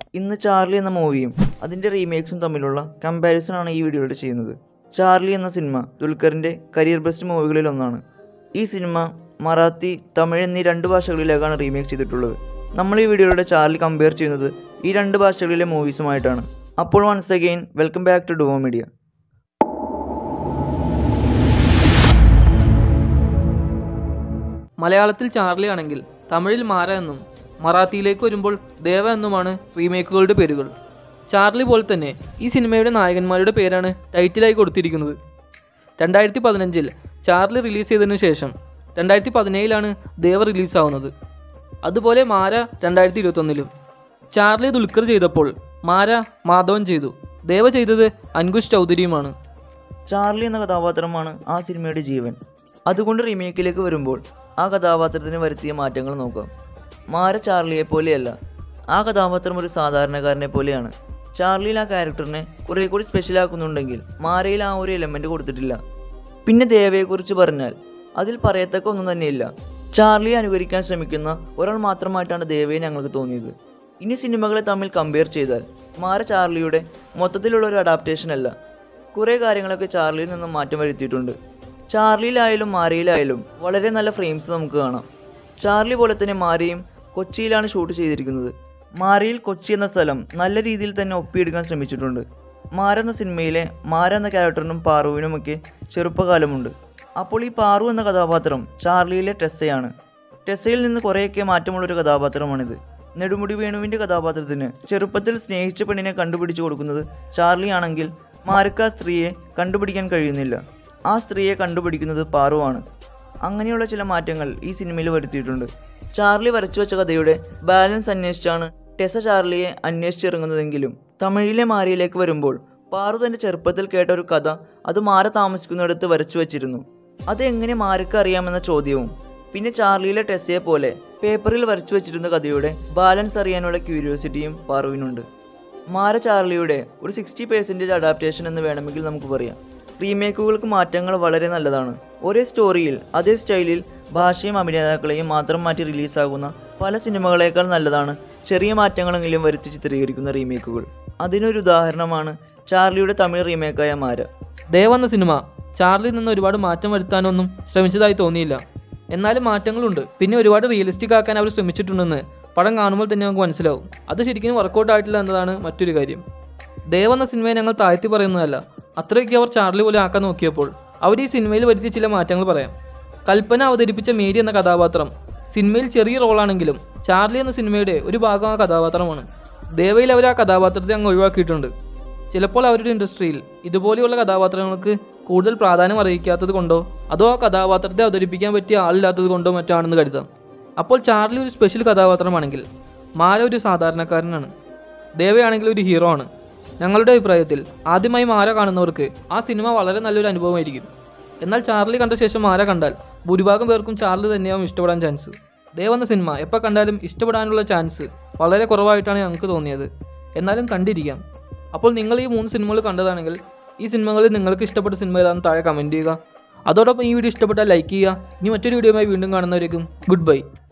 ഇന്ന് ചാർലി എന്ന മൂവിയും അതിൻ്റെ റീമേക്സും തമ്മിലുള്ള കമ്പാരിസൺ ആണ് ഈ വീഡിയോയിൽ ചെയ്യുന്നത് ചാർലി എന്ന സിനിമ ദുൽഖറിൻ്റെ കരിയർ ബെസ്റ്റ് മൂവികളിൽ ഒന്നാണ് ഈ സിനിമ മറാത്തി തമിഴ് എന്നീ രണ്ട് ഭാഷകളിലേക്കാണ് റീമേക്ക് ചെയ്തിട്ടുള്ളത് നമ്മൾ ഈ വീഡിയോയിലൂടെ ചാർലി കമ്പയർ ചെയ്യുന്നത് ഈ രണ്ട് ഭാഷകളിലെ മൂവീസുമായിട്ടാണ് അപ്പോൾ once again welcome back to Duo Media മലയാളത്തിൽ ചാർലി ആണെങ്കിൽ തമിഴിൽ മാര എന്നും മറാത്തിയിലേക്ക് വരുമ്പോൾ ദേവ എന്നുമാണ് റീമേക്കുകളുടെ പേരുകൾ ചാർലി പോലെ തന്നെ ഈ സിനിമയുടെ നായകന്മാരുടെ പേരാണ് ടൈറ്റിലായി കൊടുത്തിരിക്കുന്നത് രണ്ടായിരത്തി പതിനഞ്ചിൽ ചാർലി റിലീസ് ചെയ്തതിനു ശേഷം രണ്ടായിരത്തി പതിനേഴിലാണ് ദേവ റിലീസാവുന്നത് അതുപോലെ മാര രണ്ടായിരത്തി ഇരുപത്തൊന്നിലും ചാർലി ദുൽഖർ ചെയ്തപ്പോൾ മാര മാധവൻ ചെയ്തു ദേവ ചെയ്തത് അൻകുഷ് ചൗധരിയുമാണ് ചാർലി എന്ന കഥാപാത്രമാണ് ആ സിനിമയുടെ ജീവൻ അതുകൊണ്ട് റീമേക്കിലേക്ക് വരുമ്പോൾ ആ കഥാപാത്രത്തിന് വരുത്തിയ മാറ്റങ്ങൾ നോക്കാം മാര ചാർലിയെ പോലെയല്ല ആ കഥാപാത്രം ഒരു സാധാരണക്കാരനെ പോലെയാണ് ചാർലിയിൽ ആ ക്യാരക്ടറിനെ കുറേ കൂടി സ്പെഷ്യലാക്കുന്നുണ്ടെങ്കിൽ മാരയിൽ ആ ഒരു എലമെൻ്റ് കൊടുത്തിട്ടില്ല പിന്നെ ദേവയെക്കുറിച്ച് പറഞ്ഞാൽ അതിൽ പറയത്തക്ക ഒന്നും തന്നെയില്ല ചാർലിയെ അനുകരിക്കാൻ ശ്രമിക്കുന്ന ഒരാൾ മാത്രമായിട്ടാണ് ദേവയെ ഞങ്ങൾക്ക് തോന്നിയത് ഇനി സിനിമകളെ തമ്മിൽ കമ്പയർ ചെയ്താൽ മാര ചാർലിയുടെ മൊത്തത്തിലുള്ള ഒരു അഡാപ്റ്റേഷൻ അല്ല കുറേ കാര്യങ്ങളൊക്കെ ചാർലിയിൽ നിന്നും മാറ്റം വരുത്തിയിട്ടുണ്ട് ചാർലിയിലായാലും മാരയിലായാലും വളരെ നല്ല ഫ്രെയിംസ് നമുക്ക് കാണാം ചാർലി പോലെ തന്നെ മാരയും കൊച്ചിയിലാണ് ഷൂട്ട് ചെയ്തിരിക്കുന്നത് മാരയിൽ കൊച്ചി എന്ന സ്ഥലം നല്ല രീതിയിൽ തന്നെ ഒപ്പിയെടുക്കാൻ ശ്രമിച്ചിട്ടുണ്ട് മാര എന്ന സിനിമയിലെ മാര എന്ന ക്യാരക്ടറിനും പാറുവിനുമൊക്കെ ചെറുപ്പകാലമുണ്ട് അപ്പോൾ ഈ പാറു എന്ന കഥാപാത്രം ചാർലിയിലെ ടെസ്സയാണ് ടെസ്സയിൽ നിന്ന് കുറേയൊക്കെ മാറ്റമുള്ളൊരു കഥാപാത്രമാണിത് നെടുമുടി വേണുവിൻ്റെ കഥാപാത്രത്തിന് ചെറുപ്പത്തിൽ സ്നേഹിച്ച പെണ്ണിനെ കണ്ടുപിടിച്ചു കൊടുക്കുന്നത് ചാർലി ആണെങ്കിൽ മാരക്ക സ്ത്രീയെ കണ്ടുപിടിക്കാൻ കഴിയുന്നില്ല ആ സ്ത്രീയെ കണ്ടുപിടിക്കുന്നത് പാറുവാണ് അങ്ങനെയുള്ള ചില മാറ്റങ്ങൾ ഈ സിനിമയിൽ വരുത്തിയിട്ടുണ്ട് ചാർലി വരച്ചു വെച്ച കഥയുടെ ബാലൻസ് അന്വേഷിച്ചാണ് ടെസ ചാർലിയെ അന്വേഷിച്ചിറങ്ങുന്നതെങ്കിലും തമിഴിലെ മാരിയിലേക്ക് വരുമ്പോൾ പാറു തൻ്റെ ചെറുപ്പത്തിൽ കേട്ട ഒരു കഥ അത് മാര താമസിക്കുന്നിടത്ത് വരച്ചു വച്ചിരുന്നു അത് എങ്ങനെ മാരക്ക് അറിയാമെന്ന ചോദ്യവും പിന്നെ ചാർലിയിലെ ടെസ്സയെ പോലെ പേപ്പറിൽ വരച്ചു വെച്ചിരുന്ന കഥയുടെ ബാലൻസ് അറിയാനുള്ള ക്യൂരിയോസിറ്റിയും പാറുവിനുണ്ട് മാര ചാർലിയുടെ ഒരു സിക്സ്റ്റി പെർസെൻറ്റേജ് അഡാപ്റ്റേഷൻ എന്ന് വേണമെങ്കിൽ നമുക്ക് പറയാം റീമേക്കുകൾക്ക് മാറ്റങ്ങൾ വളരെ നല്ലതാണ് ഒരേ സ്റ്റോറിയിൽ അതേ സ്റ്റൈലിൽ ഭാഷയും അഭിനേതാക്കളെയും മാത്രം മാറ്റി റിലീസാകുന്ന പല സിനിമകളേക്കാൾ നല്ലതാണ് ചെറിയ മാറ്റങ്ങളെങ്കിലും വരുത്തി ചിത്രീകരിക്കുന്ന റീമേക്കുകൾ അതിനൊരു ഉദാഹരണമാണ് ചാർലിയുടെ തമിഴ് റീമേക്കായ മാര ദേവ എന്ന സിനിമ ചാർലിയിൽ നിന്ന് ഒരുപാട് മാറ്റം വരുത്താനൊന്നും ശ്രമിച്ചതായി തോന്നിയില്ല എന്നാലും മാറ്റങ്ങളുണ്ട് പിന്നെ ഒരുപാട് റിയലിസ്റ്റിക് ആക്കാൻ അവർ ശ്രമിച്ചിട്ടുണ്ടെന്ന് പടം കാണുമ്പോൾ തന്നെ നമുക്ക് മനസ്സിലാവും അത് ശരിക്കും വർക്കൗട്ട് ആയിട്ടില്ല എന്നതാണ് മറ്റൊരു കാര്യം ദേവ എന്ന സിനിമയെ ഞങ്ങൾ താഴ്ത്തി പറയുന്നതല്ല അത്രയൊക്കെ അവർ ചാർലി പോലെ ആക്കാൻ നോക്കിയപ്പോൾ അവർ ഈ സിനിമയിൽ വരുത്തിയ ചില മാറ്റങ്ങൾ പറയാം കൽപ്പന അവതരിപ്പിച്ച മേരി എന്ന കഥാപാത്രം സിനിമയിൽ ചെറിയ റോളാണെങ്കിലും ചാർലി എന്ന സിനിമയുടെ ഒരു ഭാഗം ആ കഥാപാത്രമാണ് ദേവയിൽ അവർ ആ കഥാപാത്രത്തെ അങ്ങ് ഒഴിവാക്കിയിട്ടുണ്ട് ചിലപ്പോൾ അവരുടെ ഇൻഡസ്ട്രിയിൽ ഇതുപോലെയുള്ള കഥാപാത്രങ്ങൾക്ക് കൂടുതൽ പ്രാധാന്യം അറിയിക്കാത്തത് കൊണ്ടോ അതോ ആ കഥാപാത്രത്തെ അവതരിപ്പിക്കാൻ പറ്റിയ ആളില്ലാത്തത് കൊണ്ടോ മറ്റോ ആണെന്ന് കരുതാം അപ്പോൾ ചാർലി ഒരു സ്പെഷ്യൽ കഥാപാത്രമാണെങ്കിൽ മാല ഒരു സാധാരണക്കാരനാണ് ദേവയാണെങ്കിൽ ഒരു ഹീറോ ആണ് ഞങ്ങളുടെ അഭിപ്രായത്തിൽ ആദ്യമായി മാര കാണുന്നവർക്ക് ആ സിനിമ വളരെ നല്ലൊരു അനുഭവമായിരിക്കും എന്നാൽ ചാർലി കണ്ട ശേഷം മാര കണ്ടാൽ ഭൂരിഭാഗം പേർക്കും ചാർലി തന്നെയാവും ഇഷ്ടപ്പെടാൻ ചാൻസ് ദേവ് എന്ന സിനിമ എപ്പോൾ കണ്ടാലും ഇഷ്ടപ്പെടാനുള്ള ചാൻസ് വളരെ കുറവായിട്ടാണ് ഞങ്ങൾക്ക് തോന്നിയത് എന്നാലും കണ്ടിരിക്കാം അപ്പോൾ നിങ്ങൾ ഈ മൂന്ന് സിനിമകൾ കണ്ടതാണെങ്കിൽ ഈ സിനിമകളിൽ നിങ്ങൾക്ക് ഇഷ്ടപ്പെട്ട സിനിമ ഏതാണെന്ന് താഴെ കമൻറ്റ് ചെയ്യുക അതോടൊപ്പം ഈ വീഡിയോ ഇഷ്ടപ്പെട്ടാൽ ലൈക്ക് ചെയ്യുക ഇനി മറ്റൊരു വീഡിയോയുമായി വീണ്ടും കാണുന്നവരേക്കും ഗുഡ് ബൈ